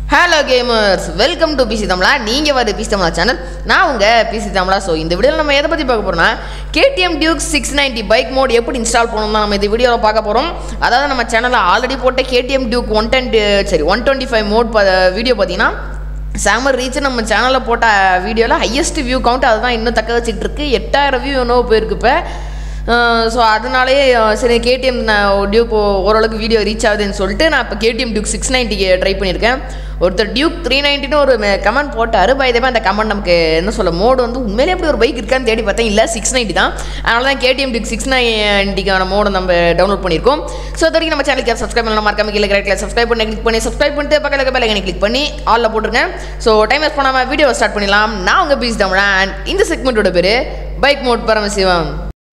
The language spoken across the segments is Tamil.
Hello gamers welcome to PC தமிழா நீங்கள் வந்து பிசி தமிழா சேனல் நான் உங்கள் பிசி தமிழா ஸோ இந்த வீடியோவில் நம்ம எதை பற்றி பார்க்க போகிறோம்னா KTM Duke six ninety bike mod எப்படி இன்ஸ்டால் பண்ணணும் தான் நம்ம இந்த வீடியோவில் பார்க்க போகிறோம் அதாவது நம்ம சேனலில் ஆல்ரெடி போட்ட கேடிஎம் டியூக் ஒன் டென் சரி one twenty five mod video பார்த்தீங்கன்னா சாமர் ரீச் நம்ம சேனலில் போட்ட வீடியோவில் ஹையஸ்ட் வியூ கவுண்ட் அதுதான் இன்னும் தக்க வச்சுட்டு இருக்கு எட்டாயிரம் வியூ என்னவோ போயிருக்கு இப்போ ஸோ அதனாலே அஹ், சரி கேடிஎம் நான் டியூக் ஓரளவுக்கு வீடியோ ரீச் ஆகுதுன்னு சொல்லிட்டு நான் இப்போ கேடிஎம் டியூக் சிக்ஸ் நைன்ட்டிக்கு ட்ரை பண்ணியிருக்கேன் ஒருத்தர் டியூக் த்ரீ நைன்ட்டின்னு ஒரு கமெண்ட் போட்டார் பை இதே அந்த கமெண்ட் நமக்கு என்ன சொல்ல மோடு வந்து உண்மையிலே அப்படி ஒரு பைக் இருக்கான்னு தேடி பார்த்தேன் இல்லை சிக்ஸ் நைன்ட்டி தான் அதனால தான் கேடிஎம் டியூக் சிக்ஸ் நைன்ட்டிக்கான மோடு நம்ம டவுன்லோட் பண்ணியிருக்கோம் ஸோ இது வரைக்கும் நம்ம சேனலுக்கு சப்ஸ்கிரைப் பண்ணலாம் மறக்காம கீழே கிரேட்டில் சப்ஸ்கிரைப் பண்ணி கிளிக் பண்ணி சப்ஸ்கிரைப் பண்ணிட்டு பக்கத்தில் பெல் ஐக்கனை கிளிக் பண்ணி ஆலில் போட்டுருங்க ஸோ டைம் வேஸ்ட் பண்ணாமல் வீடியோ ஸ்டார்ட் பண்ணிடலாம் நான் உங்கள் பீஸ் தமிழன் அண்ட் இந்த செக்மெண்ட்டோட பேர் பைக் மோட் பரமசிவம்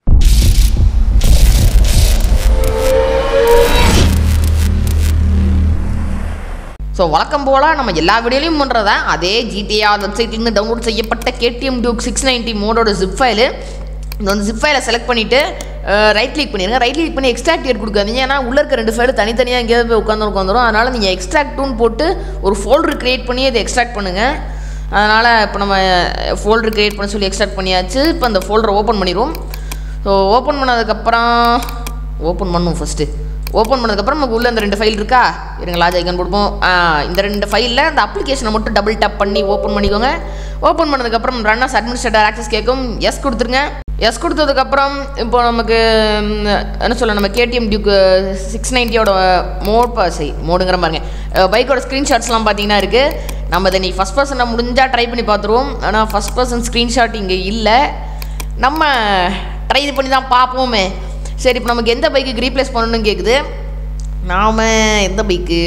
ஸோ வழக்கம் போல் நம்ம எல்லா வீடியோலையும் பண்ணுறதா அதே ஜிடிஆர் வெப்சைட்லேருந்து டவுன்லோட் செய்யப்பட்ட கேடிஎம் டியூக் சிக்ஸ் நைன்ட்டி மோடோட ஜிப் ஃபைலு இந்த வந்து ஜிப் ஃபைலை செலக்ட் பண்ணிவிட்டு ரைட் கிளிக் பண்ணிடுங்க ரைட் கிளிக் பண்ணி எக்ஸ்ட்ராக்ட் ஏட் கொடுக்காதீங்க ஏன்னா உள்ள இருக்க ரெண்டு ஃபைல் தனித்தனியாக எங்கேயாவது போய் உட்காந்து உட்காந்துரும் அதனால் நீங்கள் எக்ஸ்ட்ராக்ட்னு போட்டு ஒரு ஃபோல்டர் க்ரியேட் பண்ணி அதை எக்ஸ்ட்ராக்ட் பண்ணுங்கள் அதனால் இப்போ நம்ம ஃபோல்டர் க்ரியேட் பண்ண சொல்லி எக்ஸ்ட்ராக்ட் பண்ணியாச்சு இப்போ அந்த ஃபோல்டரை ஓப்பன் பண்ணிடுவோம் ஸோ ஓப்பன் பண்ணதுக்கப்புறம் ஓப்பன் பண்ணும் ஃபஸ்ட்டு ஓப்பன் பண்ணதுக்கப்புறம் நமக்கு உள்ள இந்த ரெண்டு ஃபைல் இருக்கா இருங்க லாஜ் ஐக்கன் கொடுப்போம் ஆ, இந்த ரெண்டு ஃபைலில் அந்த அப்ளிகேஷனை மட்டும் டபுள் டப் பண்ணி ஓப்பன் பண்ணிக்கோங்க ஓப்பன் பண்ணதுக்கப்புறம் ரன்னர்ஸ் அட்மினிஸ்ட்ரேட்டர் ஆக்சஸ் கேட்கும் எஸ் கொடுத்துருங்க எஸ் கொடுத்ததுக்கப்புறம் இப்போ நமக்கு ம், என்ன சொல்ல நம்ம கேடிஎம் டியூக்கு சிக்ஸ் நைன்ட்டியோட மோட் பாசி மோடுங்கிற பாருங்க பைக்கோட ஸ்க்ரீன்ஷாட்ஸ்லாம் பார்த்தீங்கன்னா இருக்குது நம்ம இதை நீ ஃபஸ்ட் பர்சனை முடிஞ்சால் ட்ரை பண்ணி பார்த்துருவோம் ஆனால் ஃபஸ்ட் பர்சன் ஸ்க்ரீன்ஷாட் இங்கே இல்லை நம்ம ட்ரை இது பண்ணி தான் பார்ப்போமே சரி இப்போ நமக்கு எந்த பைக்குக்கு ரீப்ளேஸ் பண்ணணும்னு கேட்குது நாம் எந்த பைக்கு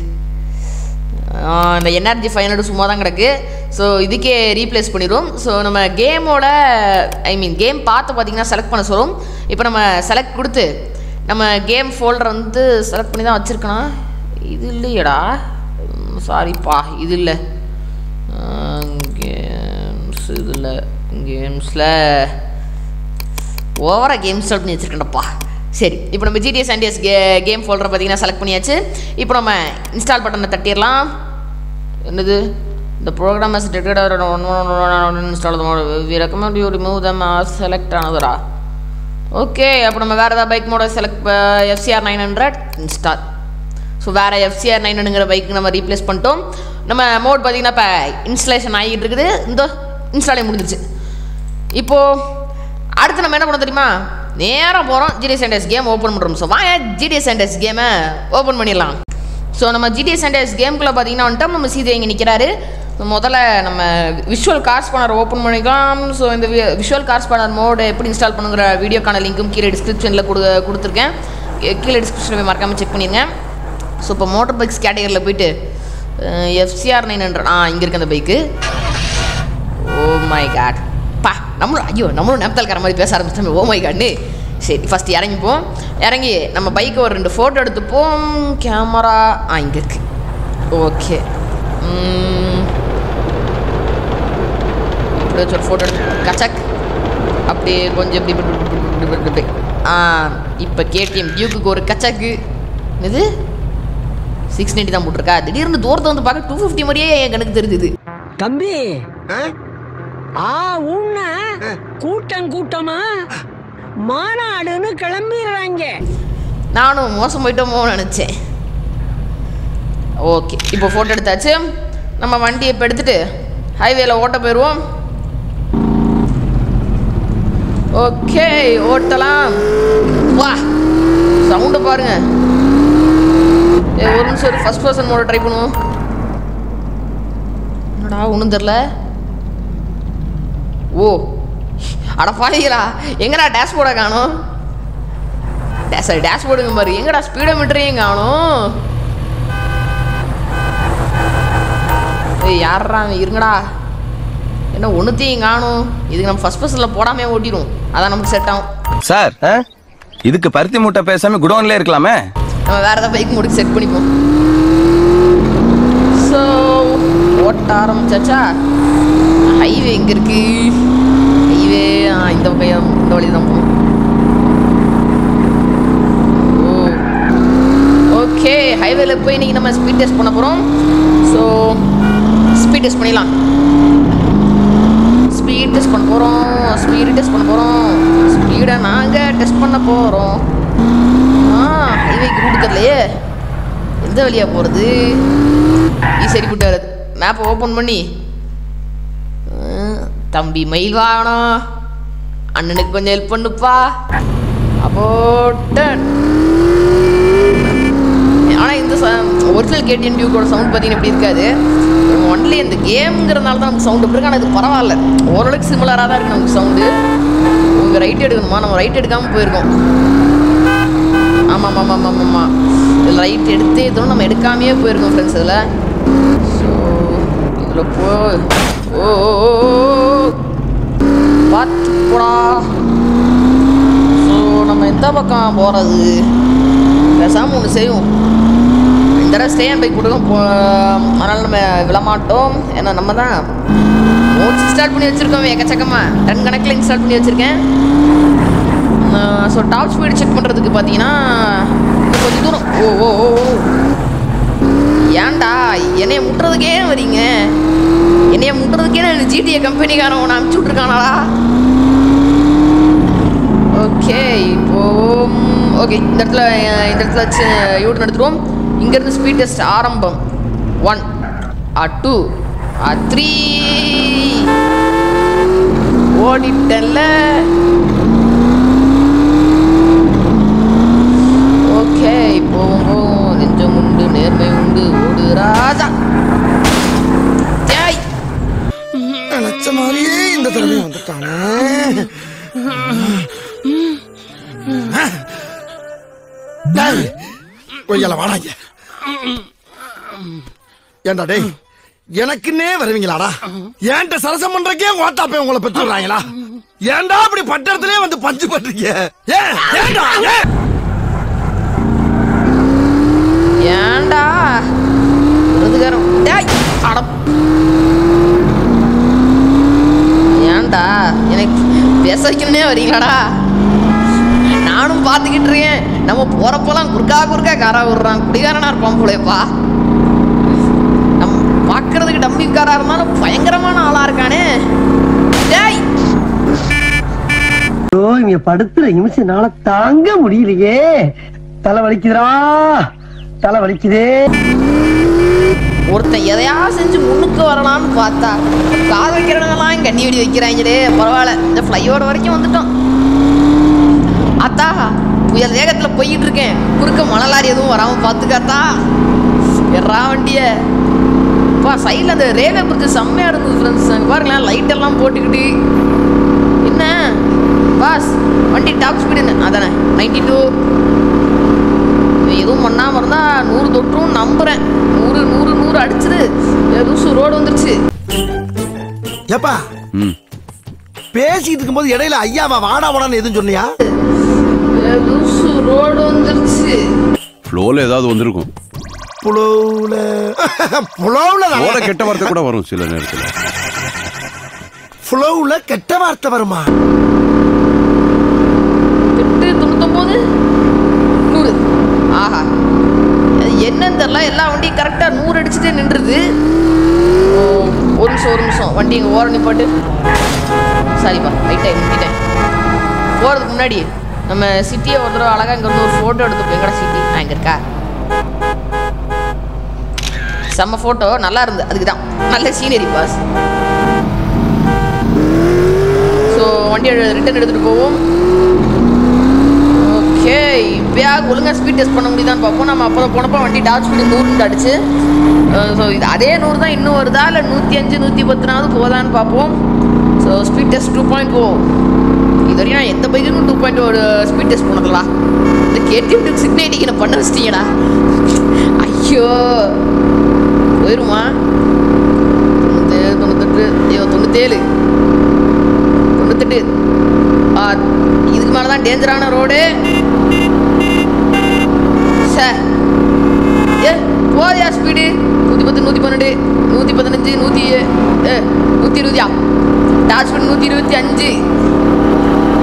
இந்த என்ஆர்ஜி ஃபைவ் ஹண்ட்ரட் சும்மா தான் கிடக்கு ஸோ இதுக்கே ரீப்ளேஸ் பண்ணிடுவோம் ஸோ நம்ம கேமோட ஐ மீன் கேம் பார்த்து பார்த்தீங்கன்னா செலக்ட் பண்ண சொல்லும் இப்போ நம்ம செலக்ட் கொடுத்து நம்ம கேம் ஃபோல்டர் வந்து செலக்ட் பண்ணி தான் வச்சுருக்கணும் இது இல்லையடா சாரிப்பா இது இல்லை கேம்ஸ் இதில் கேம்ஸில் ஓவராக கேம் இன்ஸ்டால் பண்ணி வச்சுருக்கேன்டப்பா சரி இப்போ நம்ம ஜிடிஎஸ் அண்டிஎஸ் கே கேம் ஃபோல்டரை பார்த்தீங்கன்னா செலக்ட் பண்ணியாச்சு இப்போ நம்ம இன்ஸ்டால் பட்டனை தட்டிடலாம் என்னது இந்த program has detected install we recommend you remove them select ஆனதுரா ஓகே அப்போ நம்ம வேறு ஏதாவது பைக் மோட select FCR nine hundred install so வேறு எஃப்சிஆர் நைன் ஹண்ட்ரட்ங்கிற பைக்கு நம்ம ரீப்ளேஸ் பண்ணிட்டோம் நம்ம மோட் பார்த்தீங்கன்னா இப்போ இன்ஸ்டலேஷன் ஆகிட்டு இருக்குது இந்த இன்ஸ்டாலே முடிஞ்சிருச்சு இப்போது அடுத்து நம்ம என்ன பண்ண தெரியுமா நேராக போகிறோம் ஜிடிஎஸ் என்டெஸ் கேம் ஓப்பன் பண்ணுறோம் ஸோ வாங்க ஜிடிஎஸ் என்டெஸ் கேமை ஓப்பன் பண்ணிடலாம் ஸோ நம்ம ஜிடிஎஸ் என்டெஸ் கேமுக்குள்ளே பார்த்தீங்கன்னா வந்துட்டு நம்ம சீதை இங்கே நிற்கிறாரு முதல்ல நம்ம விஷுவல் கார்ஸ் பண்ணர் ஓப்பன் பண்ணிக்கலாம் ஸோ இந்த விஷுவல் கார்ஸ் பண்ணர் மோடு எப்படி இன்ஸ்டால் பண்ணுங்கிற வீடியோக்கான லிங்க்கும் கீழே டிஸ்கிரிப்ஷனில் கொடு கொடுத்துருக்கேன் கீ- கீழே டிஸ்கிரிப்ஷனில் மறக்காமல் செக் பண்ணிடுங்க ஸோ இப்போ மோட்டர் பைக்ஸ் கேட்டகரியில் போயிட்டு எஃப்சிஆர் நைன் ஹண்ட்ரட் ஆ இங்கே இருக்கு அந்த பைக்கு ஓ மை காட் பா நம்மளும் ஐயோ நம்மளும் நேப்தால்கார மாதிரி பேச ஆரம்பிச்சோம் ஓ மை காட்னு சரி ஃபஸ்ட்டு இறங்கிப்போம் இறங்கி நம்ம பைக்கை ஒரு ரெண்டு ஃபோட்டோ எடுத்துப்போம் கேமரா ஆ இங்கே இருக்கு ஓகே இப்படி வச்சு ஒரு ஃபோட்டோ எடுத்து கச்சக் அப்படியே கொஞ்சம் இப்படி இப்படி இப்படி இப்படி இப்படி இப்படி இப்படி. ஆ இப்போ கேடிஎம் டியூக்குக்கு ஒரு கச்சக்கு இது சிக்ஸ் நைன்ட்டி தான் போட்டிருக்கா திடீர்னு தூரத்தை வந்து பார்க்க டூ ஃபிஃப்டி மாதிரியே என் கணக்கு தெரிஞ்சுது தம்பி ஆ உன்ன கூட்டம் கூட்டமா மாநாடுன்னு கிளம்பிடுறாங்க நானும் மோசம் போயிட்டோமோ நினச்சேன் ஓகே இப்போ ஃபோட்டோ எடுத்தாச்சு நம்ம வண்டியை இப்போ எடுத்துட்டு ஹைவேல ஓட்ட போயிடுவோம் ஓகே ஓட்டலாம் வா சவுண்டை பாருங்க ஏ ஒரு நிமிஷம் ஒரு ஃபஸ்ட் பர்சன் மோட ட்ரை பண்ணுவோம் என்னடா ஒன்றும் தெரில ஓ அட பாருங்களா எங்கடா டேஷ்போர்டை காணோம் டே- சரி டேஷ்போர்டுங்க பாரு எங்கடா ஸ்பீடோமீட்டரையும் காணும் ஏய் யாரா அவன்? இருங்கடா என்ன ஒன்றுத்தையும் காணும் இதுக்கு நம்ம ஃபஸ்ட் பர்சனில் போடாமே ஓட்டிடும் அதான் நமக்கு செட் ஆகும் சார் இதுக்கு பருத்தி மூட்டை பேசாம குடோன்ல இருக்கலாமே நம்ம வேறு ஏதாவது பைக் முடிக்கு செட் பண்ணிப்போம் ஸோ ஓட்ட ஆரம்பிச்சாச்சா ஹைவே எங்கே இருக்கு ஹைவே இந்த பக்கம் இந்த வழி தான் போகணும் ஓ ஓகே ஹைவேல போய் இன்னைக்கு நம்ம ஸ்பீட் டெஸ்ட் பண்ண போகிறோம் ஸோ ஸ்பீட் டெஸ்ட் பண்ணிடலாம் ஸ்பீட் டெஸ்ட் பண்ண போகிறோம் ஸ்பீடு டெஸ்ட் பண்ண போகிறோம் ஸ்பீடை நாங்கள் டெஸ்ட் பண்ண போகிறோம் ஆ ஹைவேக்கு ரூட் தெரியலையே எந்த வழியாக போகிறது சரி கூட்டாரு மேப்பை ஓப்பன் பண்ணி ஆ, தம்பி மயில் வாகனம் அண்ணனுக்கு கொஞ்சம் ஹெல்ப் பண்ணுப்பா அப்போ டன் ஆனால் இந்த ஒரிஜினல் கேடிஎன் டியூக்கோட சவுண்ட் பார்த்தீங்கன்னா எப்படி இருக்காது ஒன்லி இந்த கேம்ங்கிறதுனால தான் நமக்கு சவுண்ட் இருக்கு ஆனால் இது பரவாயில்ல ஓரளவுக்கு சிமிலராக தான் இருக்கு நமக்கு சவுண்டு உங்கள் ரைட் எடுக்கணுமா நம்ம ரைட் எடுக்காமல் போயிருக்கோம் ஆமாம் ஆமாம் ஆமாம் ஆமாம் ஆமாம் இதில் ரைட் எடுத்தே இதோ நம்ம எடுக்காமையே போயிருக்கோம் ஃப்ரெண்ட்ஸ் இதில் ஸோ இதில் போ ஓ ஓ, ஓ, ஓ. பார்த்து போடா ஸோ நம்ம எந்த பக்கம் போகிறது பேசாமல் ஒன்று செய்வோம் இந்த தடவை ஸ்டே அண்ட் பைக் கொடுக்க போ அதனால் நம்ம விழமாட்டோம் ஏன்னா நம்ம தான் நோட்ஸ் இன்ஸ்டால் பண்ணி வச்சுருக்கோம் எக்கச்சக்கமாக டன் கணக்கில் இன்ஸ்டால் பண்ணி வச்சுருக்கேன் ஸோ டாப் ஸ்பீடு செக் பண்ணுறதுக்கு பார்த்தீங்கன்னா இன்னும் கொஞ்சம் தூரம் ஓ ஓ ஓ ஓ. ஏன்டா என்னைய முட்டுறதுக்கே வரீங்க என்னைய முட்டுறதுக்கே நான் ஜிடிஏ கம்பெனிக்காரன் உன்னை அனுப்பிச்சி விட்ருக்கானாடா ஓகே இப்போ ஓகே இந்த இடத்துல அஹ், இந்த இடத்துல வச்சு யூட்டன் எடுத்துருவோம் இங்கேருந்து ஸ்பீட் டெஸ்ட் ஆரம்பம் ஒன் ஆ டூ ஆ த்ரீ ஓடிட்டல்ல ஓகே போவோம் போவோம் நெஞ்சம் உண்டு நேர்மை உண்டு ஓடு ராஜா ஜெய் நினைச்ச மாதிரியே இந்த தடவை வந்துட்டானே டேய், கொய்யால வாடாங்க ஏண்டா டேய் எனக்குன்னே வருவீங்களாடா ஏன்ட்ட சரசம் பண்றக்கே ஓட்டா போய் உங்களை பெற்று விடுறாங்களா ஏன்டா அப்படி பட்டத்திலே வந்து பஞ்சு பண்றீங்க ஏன் ஏன்டா ஏன் ஏன்டா விருதுகாரம் டேய் அட ஏன்டா எனக்கு பேச வைக்கணும்னே வரீங்களாடா நானும் பார்த்துக்கிட்டு இருக்கேன் நம்ம போறப்பெல்லாம் குறுக்கா குறுக்கா காரா விடுறான் குடிகாரனா இருப்பான் போலேப்பா நம்ம பார்க்கறதுக்கு டம்பிக்காரா இருந்தாலும் பயங்கரமான ஆளா இருக்கானே டேய் ஐயோ இங்க படுத்துற நிமிஷம்னால தாங்க முடியலையே தலை வலிக்குதுடா தலை வலிக்குதே ஒருத்தன் எதையா செஞ்சு முன்னுக்கு வரலாம்னு பார்த்தா காது வைக்கிறவங்கலாம் கண்ணி வெடி வைக்கிறாங்களே பரவாயில்ல இந்த ஃப்ளைஓவர் வரைக்கும் வந்துட்டோம் அத்தா புயல் வேகத்தில் போய்கிட்டு இருக்கேன் குறுக்க மணலாரி எதுவும் வராமல் பார்த்துக்காத்தா எறா வண்டிய பா சைடில் அந்த ரேவே பிரிட்ஜ் செம்மையாக இருந்தது ஃப்ரெண்ட்ஸ் அங்கே பாருங்களேன் லைட் எல்லாம் போட்டுக்கிட்டு என்ன பாஸ் வண்டி டாப் ஸ்பீடு அதானே நைன்டி டூ இவன் எதுவும் பண்ணாமல் இருந்தால் நூறு தொற்றும் நம்புகிறேன் நூறு நூறு நூறு அடிச்சிரு லூசு ரோடு வந்துருச்சு ஏப்பா ம் பேசிட்டு இருக்கும்போது இடையில ஐயாவா வாடா வாடான்னு எதுவும் சொன்னியா லூசு ரோடு வந்துருச்சு ஃப்ளோல ஏதாவது வந்திருக்கும் புலவுல புலவுல ஃப்ளோல கெட்ட வார்த்தை கூட வரும் சில நேரத்துல புலவுல கெட்ட வார்த்தை வருமா எட்டு தொண்ணூத்தொம்போது நூறு ஆஹா அது என்னன்னு தெரில எல்லா வண்டியும் கரெக்டாக நூறு அடிச்சுட்டே நின்றுது ஓ, ஒரு நிமிஷம் ஒரு நிமிஷம் வண்டி இங்கே ஓர நிப்பாட்டு சாரிப்பா ரைட்டாக நிறுத்திட்டேன் போகிறதுக்கு முன்னாடி நம்ம சிட்டியை ஒரு தடவை அழகாக இங்கே வந்து ஒரு ஃபோட்டோ எடுத்துப்போம் எங்கடா சிட்டி நான் இங்கே இருக்கா செம்ம ஃபோட்டோ நல்லா இருந்து அதுக்கு தான் நல்ல சீனரி பாஸ் ஸோ வண்டியை ரிட்டர்ன் எடுத்துகிட்டு போவோம் ஓகே இப்போயாக ஒழுங்காக ஸ்பீட் டெஸ்ட் பண்ண முடியுதான்னு பார்ப்போம் நம்ம அப்போ போனப்போ வண்டி டாப் ஸ்பீடு நூறுன்னு அடிச்சு ஸோ இது அதே நூறு தான் இன்னும் வருதா இல்லை நூற்றி அஞ்சு நூற்றி பத்துனாவது போதான்னு பார்ப்போம் so speed test two point ஓ இது வரையும் நான் எந்த பைக்குக்கும் டூ பாயிண்ட் ஒரு ஸ்பீட் டெஸ்ட் பண்ணலாம் இந்த கேடிஎம் டூ சிக்னேட்டிக்கு என்ன பண்ண வச்சிட்டீங்கடா ஐயோ போயிருமா தொண்ணூத்தேழு தொண்ணூத்தெட்டு ஐயோ தொண்ணூத்தேழு தொண்ணூத்தெட்டு ஆ, இதுக்கு மேலே தான் டேஞ்சரான ரோடு சார் ஏ போதியா ஸ்பீடு நூற்றி பத்து நூற்றி பன்னெண்டு நூற்றி பதினஞ்சு நூற்றி ஏ நூற்றி இருபதியா டாப் ஸ்பீடு நூற்றி இருபத்தி அஞ்சு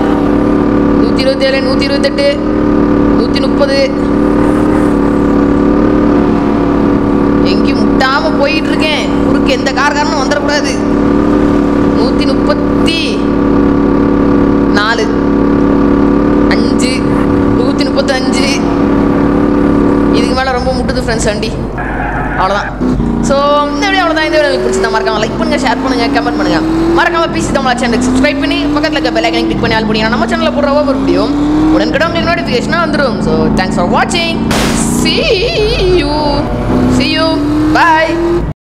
நூற்றி இருபத்தேழு நூற்றி இருபத்தெட்டு நூற்றி முப்பது விடாம போயிட்டு இருக்கேன் குறுக்கு எந்த காரக்காரனும் வந்துடக்கூடாது நூற்றி முப்பத்தி நாலு அஞ்சு நூற்றி முப்பத்தஞ்சு இதுக்கு மேலே ரொம்ப முட்டுது ஃப்ரெண்ட்ஸ் வண்டி அவ்வளோதான் ஸோ இந்த வீடியோ அவ்வளோதான் இந்த வீடியோ பிடிச்சிருந்தா மறக்காம லைக் பண்ணுங்க ஷேர் பண்ணுங்க கமெண்ட் பண்ணுங்க மறக்காம பிசி தமிழா சேனலுக்கு சப்ஸ்கிரைப் பண்ணி பக்கத்தில் இருக்க பெல் ஐக்கனை கிளிக் பண்ணி ஆல் பண்ணி நம்ம சேனலில் போடுற ஒவ்வொரு வீடியோ உடன்கிட்ட உங்களுக்கு நோட்டிஃபிகேஷனாக வந்துடும் ஸோ தேங்க்ஸ் ஃபார் வாட்சிங் see you see you bye